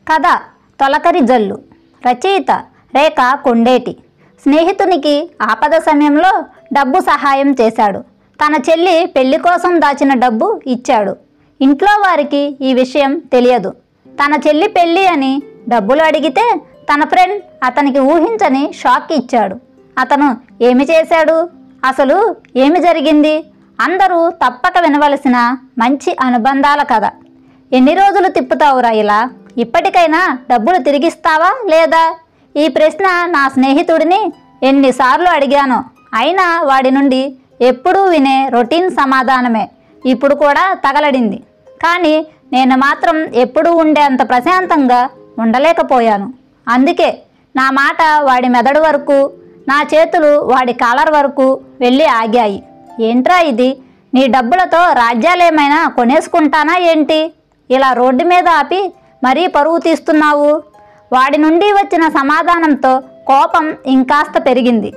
కథ తొలకరి జల్లు రచయిత రేఖ కొండేటి స్నేహితునికి ఆపద సమయంలో డబ్బు సహాయం చేశాడు తన చెల్లి పెళ్లి కోసం దాచిన డబ్బు ఇచ్చాడు ఇంట్లో వారికి ఈ విషయం తెలియదు తన చెల్లి పెళ్ళి అని డబ్బులు అడిగితే తన ఫ్రెండ్ అతనికి ఊహించని షాక్ ఇచ్చాడు అతను ఏమి చేశాడు అసలు ఏమి జరిగింది అందరూ తప్పక వినవలసిన మంచి అనుబంధాల కథ ఎన్ని రోజులు తిప్పుతావురా ఇలా ఇప్పటికైనా డబ్బులు తిరిగిస్తావా లేదా ఈ ప్రశ్న నా స్నేహితుడిని ఎన్నిసార్లు అడిగానో అయినా వాడి నుండి ఎప్పుడూ వినే రొటీన్ సమాధానమే ఇప్పుడు కూడా తగలడింది కానీ నేను మాత్రం ఎప్పుడూ ఉండే అంత ప్రశాంతంగా ఉండలేకపోయాను అందుకే నా మాట వాడి మెదడు వరకు నా చేతులు వాడి కాలర్ వరకు వెళ్ళి ఆగాయి ఏంట్రా ఇది నీ డబ్బులతో రాజ్యాలేమైనా కొనేసుకుంటానా ఏంటి ఇలా రోడ్డు మీద ఆపి మరీ పరువు తీస్తున్నావు వాడి నుండి వచ్చిన సమాధానంతో కోపం ఇంకాస్త పెరిగింది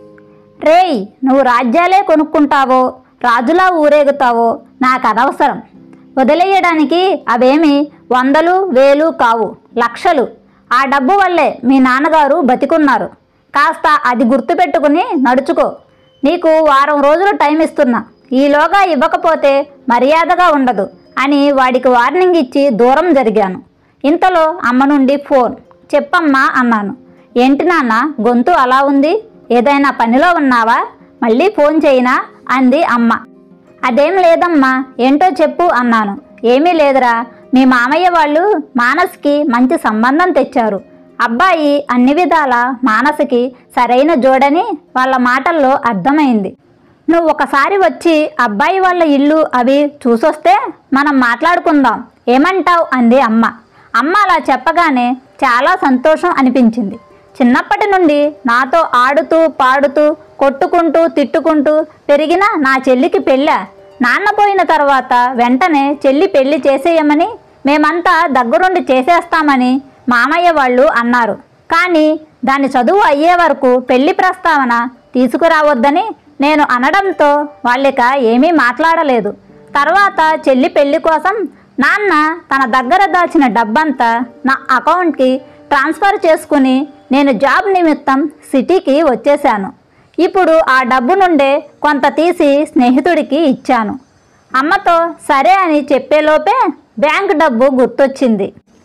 రేయ్ నువ్వు రాజ్యాలే కొనుక్కుంటావో రాజులా ఊరేగుతావో నాకు అనవసరం వదిలేయడానికి అవేమి వందలు వేలు కావు లక్షలు ఆ డబ్బు వల్లే మీ నాన్నగారు బతికున్నారు కాస్త అది గుర్తుపెట్టుకుని నడుచుకో నీకు వారం రోజులు టైం ఇస్తున్నా ఈలోగా ఇవ్వకపోతే మర్యాదగా ఉండదు అని వాడికి వార్నింగ్ ఇచ్చి దూరం జరిగాను ఇంతలో అమ్మ నుండి ఫోన్ చెప్పమ్మా అన్నాను ఏంటి నాన్న గొంతు అలా ఉంది ఏదైనా పనిలో ఉన్నావా మళ్ళీ ఫోన్ చేయినా అంది అమ్మ అదేం లేదమ్మా ఏంటో చెప్పు అన్నాను ఏమీ లేదురా మీ మామయ్య వాళ్ళు మానస్కి మంచి సంబంధం తెచ్చారు అబ్బాయి అన్ని విధాల మానసికి సరైన జోడని వాళ్ళ మాటల్లో అర్థమైంది నువ్వు ఒకసారి వచ్చి అబ్బాయి వాళ్ళ ఇల్లు అవి చూసొస్తే మనం మాట్లాడుకుందాం ఏమంటావ్ అంది అమ్మ అమ్మ అలా చెప్పగానే చాలా సంతోషం అనిపించింది చిన్నప్పటి నుండి నాతో ఆడుతూ పాడుతూ కొట్టుకుంటూ తిట్టుకుంటూ పెరిగిన నా చెల్లికి పెళ్ళా నాన్న పోయిన తర్వాత వెంటనే చెల్లి పెళ్లి చేసేయమని మేమంతా దగ్గరుండి చేసేస్తామని మామయ్య వాళ్ళు అన్నారు కానీ దాని చదువు అయ్యే వరకు పెళ్లి ప్రస్తావన తీసుకురావద్దని నేను అనడంతో వాళ్ళిక ఏమీ మాట్లాడలేదు తర్వాత చెల్లి పెళ్లి కోసం నాన్న తన దగ్గర దాచిన డబ్బంతా నా అకౌంట్కి ట్రాన్స్ఫర్ చేసుకుని నేను జాబ్ నిమిత్తం సిటీకి వచ్చేశాను ఇప్పుడు ఆ డబ్బు నుండే కొంత తీసి స్నేహితుడికి ఇచ్చాను అమ్మతో సరే అని చెప్పేలోపే బ్యాంక్ డబ్బు గుర్తొచ్చింది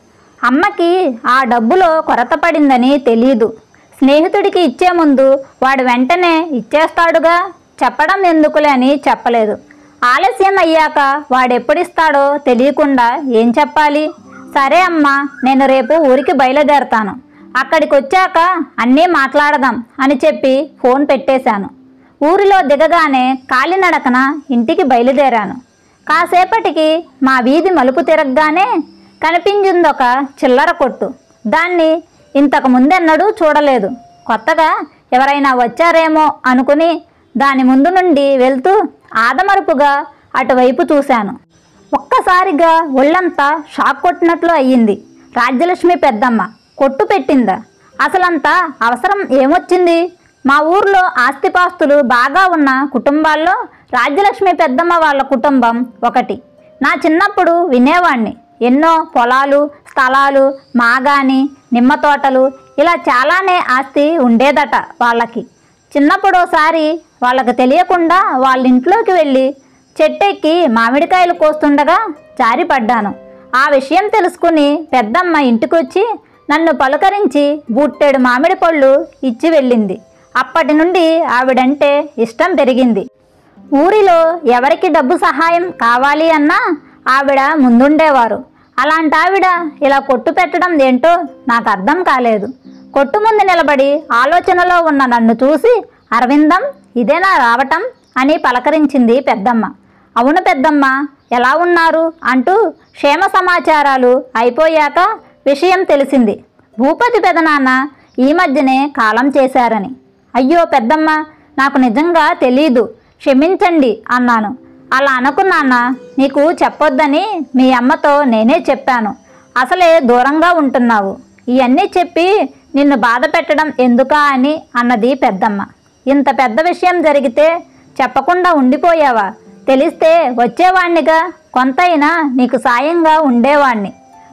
అమ్మకి ఆ డబ్బులో కొరత పడిందని తెలీదు స్నేహితుడికి ఇచ్చే ముందు వాడు వెంటనే ఇచ్చేస్తాడుగా చెప్పడం ఎందుకులే అని చెప్పలేదు ఆలస్యం అయ్యాక వాడెప్పుడిస్తాడో తెలియకుండా ఏం చెప్పాలి సరే అమ్మా నేను రేపు ఊరికి బయలుదేరతాను అక్కడికి వచ్చాక అన్నీ మాట్లాడదాం అని చెప్పి ఫోన్ పెట్టేశాను ఊరిలో దిగగానే కాలినడకన ఇంటికి బయలుదేరాను కాసేపటికి మా వీధి మలుపు తిరగగానే కనిపించిందొక చిల్లర కొట్టు దాన్ని ఇంతకు ముందెన్నడూ చూడలేదు కొత్తగా ఎవరైనా వచ్చారేమో అనుకుని దాని ముందు నుండి వెళ్తూ ఆదమరుపుగా అటువైపు చూశాను ఒక్కసారిగా ఒళ్ళంతా షాక్ కొట్టినట్లు అయ్యింది రాజ్యలక్ష్మి పెద్దమ్మ కొట్టు పెట్టిందా అసలంతా అవసరం ఏమొచ్చింది మా ఊర్లో ఆస్తిపాస్తులు బాగా ఉన్న కుటుంబాల్లో రాజ్యలక్ష్మి పెద్దమ్మ వాళ్ళ కుటుంబం ఒకటి నా చిన్నప్పుడు వినేవాణ్ణి ఎన్నో పొలాలు స్థలాలు మాగాని నిమ్మ తోటలు ఇలా చాలానే ఆస్తి ఉండేదట వాళ్ళకి చిన్నప్పుడోసారి వాళ్ళకి తెలియకుండా వాళ్ళ ఇంట్లోకి వెళ్ళి చెట్టెక్కి మామిడికాయలు కోస్తుండగా జారిపడ్డాను ఆ విషయం తెలుసుకుని పెద్దమ్మ ఇంటికొచ్చి నన్ను పలుకరించి బుట్టెడు మామిడి పళ్ళు ఇచ్చి వెళ్ళింది అప్పటి నుండి ఆవిడంటే ఇష్టం పెరిగింది ఊరిలో ఎవరికి డబ్బు సహాయం కావాలి అన్నా ఆవిడ ముందుండేవారు అలాంటి ఆవిడ ఇలా కొట్టు పెట్టడం ఏంటో నాకు అర్థం కాలేదు కొట్టు ముందు నిలబడి ఆలోచనలో ఉన్న నన్ను చూసి అరవిందం ఇదేనా రావటం అని పలకరించింది పెద్దమ్మ అవును పెద్దమ్మ ఎలా ఉన్నారు అంటూ క్షేమ సమాచారాలు అయిపోయాక విషయం తెలిసింది భూపతి పెదనాన్న ఈ మధ్యనే కాలం చేశారని అయ్యో పెద్దమ్మ నాకు నిజంగా తెలీదు క్షమించండి అన్నాను అలా అనుకున్నాన్న నీకు చెప్పొద్దని మీ అమ్మతో నేనే చెప్పాను అసలే దూరంగా ఉంటున్నావు ఇవన్నీ చెప్పి నిన్ను బాధ పెట్టడం ఎందుకా అని అన్నది పెద్దమ్మ ఇంత పెద్ద విషయం జరిగితే చెప్పకుండా ఉండిపోయావా తెలిస్తే వచ్చేవాణ్ణిగా కొంతైనా నీకు సాయంగా ఉండేవాణ్ణి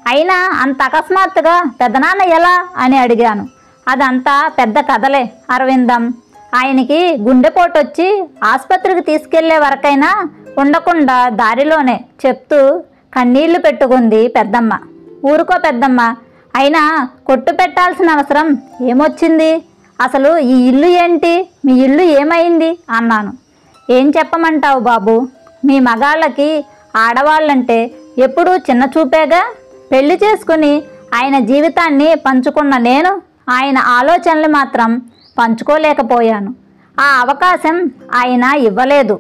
అయినా అంత అకస్మాత్తుగా పెదనాన్న ఎలా అని అడిగాను అదంతా పెద్ద కథలే అరవిందం ఆయనకి గుండెపోటు వచ్చి ఆసుపత్రికి తీసుకెళ్లే వరకైనా ఉండకుండా దారిలోనే చెప్తూ కన్నీళ్లు పెట్టుకుంది పెద్దమ్మ ఊరుకో పెద్దమ్మ అయినా కొట్టు పెట్టాల్సిన అవసరం ఏమొచ్చింది అసలు ఈ ఇల్లు ఏంటి మీ ఇల్లు ఏమైంది అన్నాను ఏం చెప్పమంటావు బాబు మీ మగాళ్ళకి ఆడవాళ్ళంటే ఎప్పుడూ చిన్న చూపేగా పెళ్లి చేసుకుని ఆయన జీవితాన్ని పంచుకున్న నేను ఆయన ఆలోచనలు మాత్రం పంచుకోలేకపోయాను ఆ అవకాశం ఆయన ఇవ్వలేదు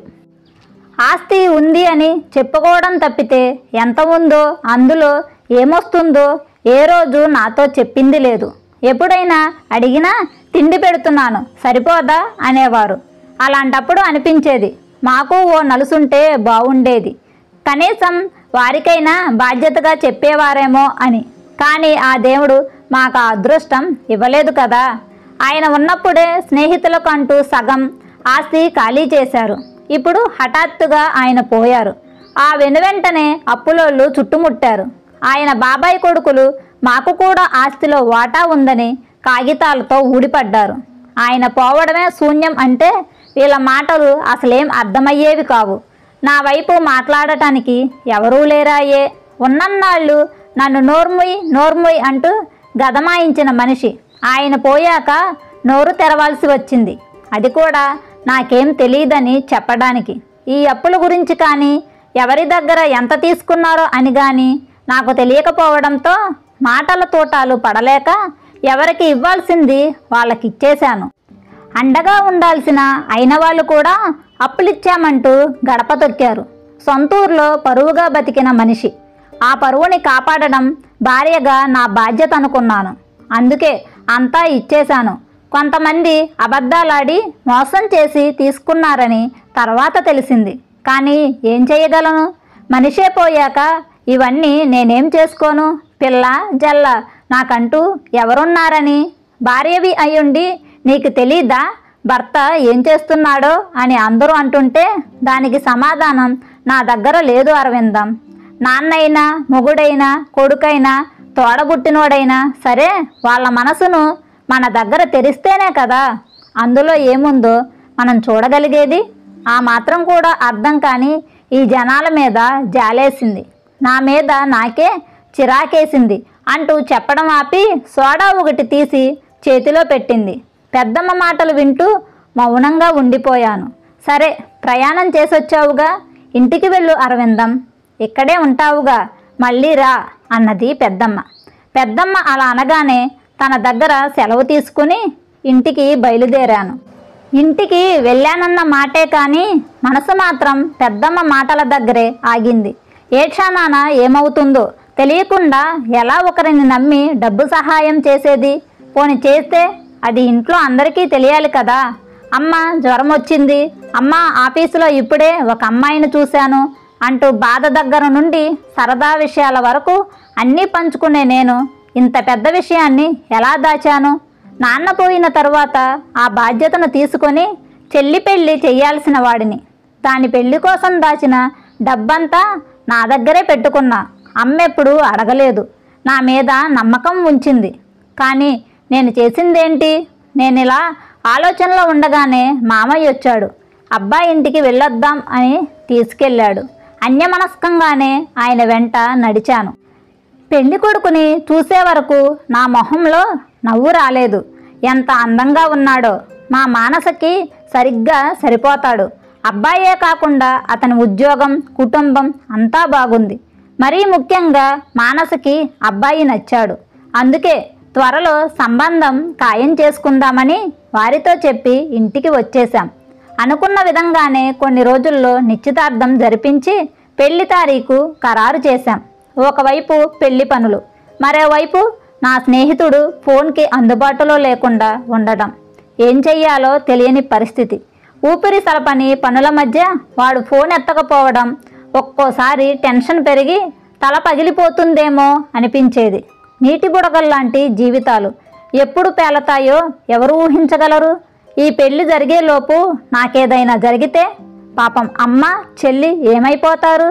ఆస్తి ఉంది అని చెప్పుకోవడం తప్పితే ఎంత ఉందో అందులో ఏమొస్తుందో ఏ రోజు నాతో చెప్పింది లేదు ఎప్పుడైనా అడిగినా తిండి పెడుతున్నాను సరిపోదా అనేవారు అలాంటప్పుడు అనిపించేది మాకు ఓ నలుసుంటే బాగుండేది కనీసం వారికైనా బాధ్యతగా చెప్పేవారేమో అని కానీ ఆ దేవుడు మాకు ఆ అదృష్టం ఇవ్వలేదు కదా ఆయన ఉన్నప్పుడే స్నేహితులకు అంటూ సగం ఆస్తి ఖాళీ చేశారు ఇప్పుడు హఠాత్తుగా ఆయన పోయారు ఆ వెనువెంటనే అప్పులోళ్ళు చుట్టుముట్టారు ఆయన బాబాయ్ కొడుకులు మాకు కూడా ఆస్తిలో వాటా ఉందని కాగితాలతో ఊడిపడ్డారు ఆయన పోవడమే శూన్యం అంటే వీళ్ళ మాటలు అసలేం అర్థమయ్యేవి కావు నా వైపు మాట్లాడటానికి ఎవరూ లేరాయే ఉన్నన్నాళ్ళు నన్ను నోర్ముయ్ నోర్ముయ్ అంటూ గదమాయించిన మనిషి ఆయన పోయాక నోరు తెరవాల్సి వచ్చింది అది కూడా నాకేం తెలియదని చెప్పడానికి ఈ అప్పుల గురించి కానీ ఎవరి దగ్గర ఎంత తీసుకున్నారో అని కానీ నాకు తెలియకపోవడంతో మాటల తోటాలు పడలేక ఎవరికి ఇవ్వాల్సింది వాళ్ళకి ఇచ్చేశాను అండగా ఉండాల్సిన అయిన వాళ్ళు కూడా అప్పులిచ్చామంటూ గడప తొక్కారు సొంతూరులో పరువుగా బతికిన మనిషి ఆ పరువుని కాపాడడం భార్యగా నా బాధ్యత అనుకున్నాను అందుకే అంతా ఇచ్చేశాను కొంతమంది అబద్ధాలాడి మోసం చేసి తీసుకున్నారని తర్వాత తెలిసింది కానీ ఏం చేయగలను మనిషే పోయాక ఇవన్నీ నేనేం చేసుకోను పిల్ల జల్ల నాకంటూ ఎవరున్నారని భార్యవి అయ్యుండి నీకు తెలీదా భర్త ఏం చేస్తున్నాడో అని అందరూ అంటుంటే దానికి సమాధానం నా దగ్గర లేదు అరవిందం నాన్నైనా మొగుడైనా కొడుకైనా తోడబుట్టినోడైనా సరే వాళ్ళ మనసును మన దగ్గర తెరిస్తేనే కదా అందులో ఏముందో మనం చూడగలిగేది ఆ మాత్రం కూడా అర్థం కాని ఈ జనాల మీద జాలేసింది నా మీద నాకే చిరాకేసింది అంటూ చెప్పడం ఆపి సోడా ఒకటి తీసి చేతిలో పెట్టింది పెద్దమ్మ మాటలు వింటూ మౌనంగా ఉండిపోయాను సరే ప్రయాణం చేసొచ్చావుగా ఇంటికి వెళ్ళు అరవిందం ఇక్కడే ఉంటావుగా మళ్ళీ రా అన్నది పెద్దమ్మ పెద్దమ్మ అలా అనగానే తన దగ్గర సెలవు తీసుకుని ఇంటికి బయలుదేరాను ఇంటికి వెళ్ళానన్న మాటే కానీ మనసు మాత్రం పెద్దమ్మ మాటల దగ్గరే ఆగింది ఏ క్షణాన ఏమవుతుందో తెలియకుండా ఎలా ఒకరిని నమ్మి డబ్బు సహాయం చేసేది పోని చేస్తే అది ఇంట్లో అందరికీ తెలియాలి కదా అమ్మ జ్వరం వచ్చింది అమ్మ ఆఫీసులో ఇప్పుడే ఒక అమ్మాయిని చూశాను అంటూ బాధ దగ్గర నుండి సరదా విషయాల వరకు అన్నీ పంచుకునే నేను ఇంత పెద్ద విషయాన్ని ఎలా దాచాను నాన్న పోయిన తరువాత ఆ బాధ్యతను తీసుకొని చెల్లి పెళ్ళి చెయ్యాల్సిన వాడిని దాని పెళ్లి కోసం దాచిన డబ్బంతా నా దగ్గరే పెట్టుకున్నా అమ్మెప్పుడు అడగలేదు నా మీద నమ్మకం ఉంచింది కానీ నేను చేసిందేంటి నేను ఇలా ఆలోచనలో ఉండగానే మామయ్య వచ్చాడు అబ్బాయి ఇంటికి వెళ్ళొద్దాం అని తీసుకెళ్ళాడు అన్యమనస్కంగానే ఆయన వెంట నడిచాను పెళ్లి కొడుకుని చూసే వరకు నా మొహంలో నవ్వు రాలేదు ఎంత అందంగా ఉన్నాడో మా మానసకి సరిగ్గా సరిపోతాడు అబ్బాయే కాకుండా అతని ఉద్యోగం కుటుంబం అంతా బాగుంది మరీ ముఖ్యంగా మానసకి అబ్బాయి నచ్చాడు అందుకే త్వరలో సంబంధం ఖాయం చేసుకుందామని వారితో చెప్పి ఇంటికి వచ్చేశాం అనుకున్న విధంగానే కొన్ని రోజుల్లో నిశ్చితార్థం జరిపించి పెళ్లి తారీఖు ఖరారు చేశాం ఒకవైపు పెళ్లి పనులు మరోవైపు నా స్నేహితుడు ఫోన్కి అందుబాటులో లేకుండా ఉండడం ఏం చెయ్యాలో తెలియని పరిస్థితి ఊపిరి సలపని పనుల మధ్య వాడు ఫోన్ ఎత్తకపోవడం ఒక్కోసారి టెన్షన్ పెరిగి తల పగిలిపోతుందేమో అనిపించేది నీటి బుడగల్లాంటి జీవితాలు ఎప్పుడు పేలతాయో ఎవరు ఊహించగలరు ఈ పెళ్లి జరిగేలోపు నాకేదైనా జరిగితే పాపం అమ్మ చెల్లి ఏమైపోతారు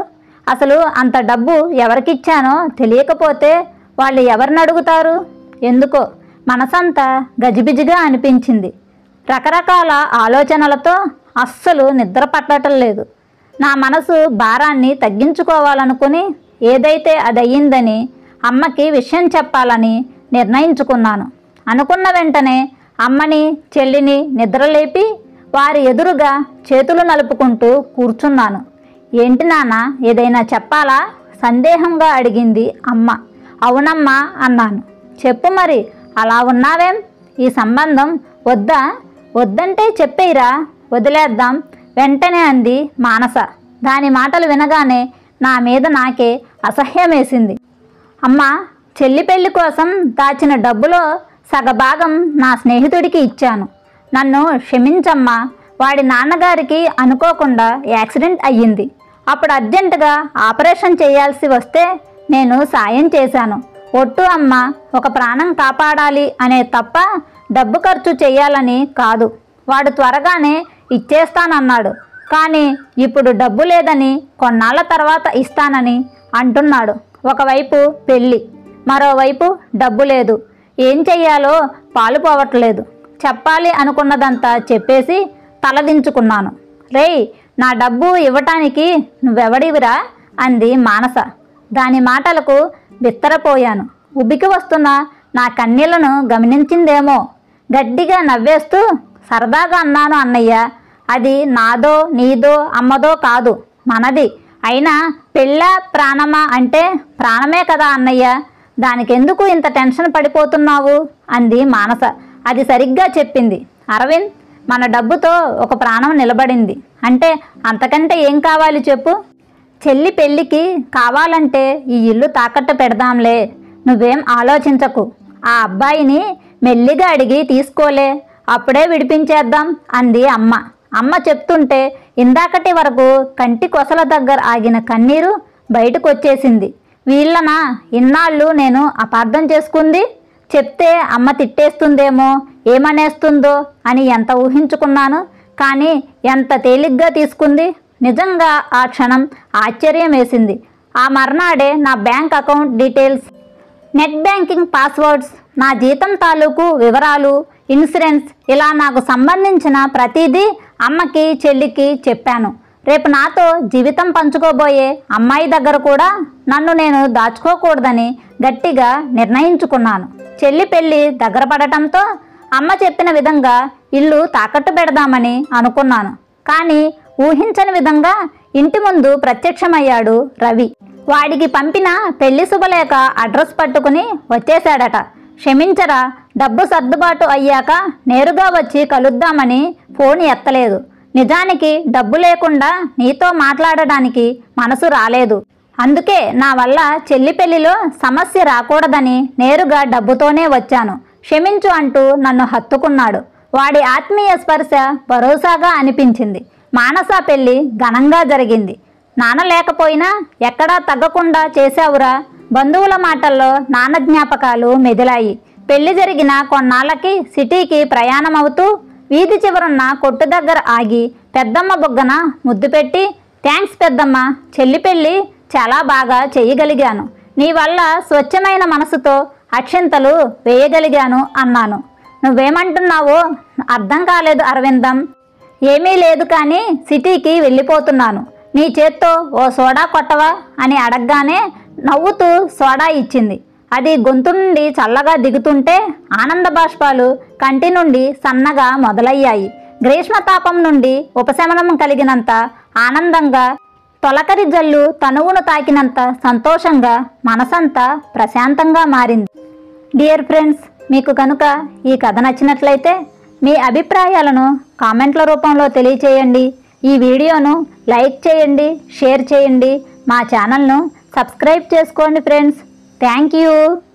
అసలు అంత డబ్బు ఎవరికిచ్చానో తెలియకపోతే వాళ్ళు ఎవరిని అడుగుతారు ఎందుకో మనసంతా గజిబిజిగా అనిపించింది రకరకాల ఆలోచనలతో అస్సలు నిద్ర పట్టడం లేదు నా మనసు భారాన్ని తగ్గించుకోవాలనుకుని ఏదైతే అది అయ్యిందని అమ్మకి విషయం చెప్పాలని నిర్ణయించుకున్నాను అనుకున్న వెంటనే అమ్మని చెల్లిని నిద్రలేపి వారి ఎదురుగా చేతులు నలుపుకుంటూ కూర్చున్నాను ఏంటి నాన్న ఏదైనా చెప్పాలా సందేహంగా అడిగింది అమ్మ అవునమ్మా అన్నాను చెప్పు మరి అలా ఉన్నావేం ఈ సంబంధం వద్దా వద్దంటే చెప్పేయిరా వదిలేద్దాం వెంటనే అంది మానస దాని మాటలు వినగానే నా మీద నాకే అసహ్యమేసింది అమ్మ చెల్లి పెళ్లి కోసం దాచిన డబ్బులో సగభాగం నా స్నేహితుడికి ఇచ్చాను నన్ను క్షమించమ్మా వాడి నాన్నగారికి అనుకోకుండా యాక్సిడెంట్ అయ్యింది అప్పుడు అర్జెంటుగా ఆపరేషన్ చేయాల్సి వస్తే నేను సాయం చేశాను ఒట్టు అమ్మ ఒక ప్రాణం కాపాడాలి అనే తప్ప డబ్బు ఖర్చు చేయాలని కాదు వాడు త్వరగానే ఇచ్చేస్తానన్నాడు కానీ ఇప్పుడు డబ్బు లేదని కొన్నాళ్ళ తర్వాత ఇస్తానని అంటున్నాడు ఒకవైపు పెళ్ళి మరోవైపు డబ్బు లేదు ఏం చెయ్యాలో పాలు పోవట్లేదు చెప్పాలి అనుకున్నదంతా చెప్పేసి తలదించుకున్నాను రేయ్ నా డబ్బు ఇవ్వటానికి నువ్వెవడివిరా అంది మానస దాని మాటలకు బిత్తరపోయాను ఉబికి వస్తున్న నా కన్నీళ్లను గమనించిందేమో గట్టిగా నవ్వేస్తూ సరదాగా అన్నాను అన్నయ్య అది నాదో నీదో అమ్మదో కాదు మనది అయినా పెళ్ళ ప్రాణమా అంటే ప్రాణమే కదా అన్నయ్య దానికెందుకు ఇంత టెన్షన్ పడిపోతున్నావు అంది మానస అది సరిగ్గా చెప్పింది అరవింద్ మన డబ్బుతో ఒక ప్రాణం నిలబడింది అంటే అంతకంటే ఏం కావాలి చెప్పు చెల్లి పెళ్ళికి కావాలంటే ఈ ఇల్లు తాకట్టు పెడదాంలే నువ్వేం ఆలోచించకు ఆ అబ్బాయిని మెల్లిగా అడిగి తీసుకోలే అప్పుడే విడిపించేద్దాం అంది అమ్మ అమ్మ చెప్తుంటే ఇందాకటి వరకు కంటి కొసల దగ్గర ఆగిన కన్నీరు బయటకు వచ్చేసింది వీళ్ళనా ఇన్నాళ్ళు నేను అపార్థం చేసుకుంది చెప్తే అమ్మ తిట్టేస్తుందేమో ఏమనేస్తుందో అని ఎంత ఊహించుకున్నాను కానీ ఎంత తేలిగ్గా తీసుకుంది నిజంగా ఆ క్షణం ఆశ్చర్యం వేసింది ఆ మర్నాడే నా bank account details net banking passwords నా జీతం తాలూకు వివరాలు ఇన్సూరెన్స్ ఇలా నాకు సంబంధించిన ప్రతిదీ అమ్మకి చెల్లికి చెప్పాను రేపు నాతో జీవితం పంచుకోబోయే అమ్మాయి దగ్గర కూడా నన్ను నేను దాచుకోకూడదని గట్టిగా నిర్ణయించుకున్నాను చెల్లి పెళ్ళి దగ్గర పడటంతో అమ్మ చెప్పిన విధంగా ఇల్లు తాకట్టు పెడదామని అనుకున్నాను కానీ ఊహించని విధంగా ఇంటి ముందు ప్రత్యక్షమయ్యాడు రవి వాడికి పంపిన పెళ్లి శుభలేఖ అడ్రస్ పట్టుకుని వచ్చేశాడట క్షమించరా డబ్బు సర్దుబాటు అయ్యాక నేరుగా వచ్చి కలుద్దామని ఫోన్ ఎత్తలేదు నిజానికి డబ్బు లేకుండా నీతో మాట్లాడడానికి మనసు రాలేదు అందుకే నా వల్ల చెల్లి పెళ్లిలో సమస్య రాకూడదని నేరుగా డబ్బుతోనే వచ్చాను క్షమించు అంటూ నన్ను హత్తుకున్నాడు వాడి ఆత్మీయ స్పర్శ భరోసాగా అనిపించింది మానస పెళ్లి ఘనంగా జరిగింది నాన్న లేకపోయినా ఎక్కడా తగ్గకుండా చేశావురా బంధువుల మాటల్లో నాన్న జ్ఞాపకాలు మెదిలాయి పెళ్లి జరిగిన కొన్నాళ్ళకి సిటీకి ప్రయాణం అవుతూ వీధి చివరున్న కొట్టు దగ్గర ఆగి పెద్దమ్మ బొగ్గన ముద్దు పెట్టి థ్యాంక్స్ పెద్దమ్మ చెల్లి పెళ్ళి చాలా బాగా చేయగలిగాను నీ వల్ల స్వచ్ఛమైన మనసుతో అక్షింతలు వేయగలిగాను అన్నాను నువ్వేమంటున్నావో అర్థం కాలేదు అరవిందం ఏమీ లేదు కానీ సిటీకి వెళ్ళిపోతున్నాను నీ చేత్తో ఓ సోడా కొట్టవా అని అడగగానే నవ్వుతూ సోడా ఇచ్చింది అది గొంతు నుండి చల్లగా దిగుతుంటే ఆనంద బాష్పాలు కంటి నుండి సన్నగా మొదలయ్యాయి గ్రీష్మతాపం నుండి ఉపశమనం కలిగినంత ఆనందంగా తొలకరి జల్లు తనువును తాకినంత సంతోషంగా మనసంతా ప్రశాంతంగా మారింది డియర్ ఫ్రెండ్స్ మీకు కనుక ఈ కథ నచ్చినట్లయితే మీ అభిప్రాయాలను కామెంట్ల రూపంలో తెలియచేయండి ఈ వీడియోను లైక్ చేయండి షేర్ చేయండి మా ఛానల్ను సబ్స్క్రైబ్ చేసుకోండి ఫ్రెండ్స్ థ్యాంక్ యూ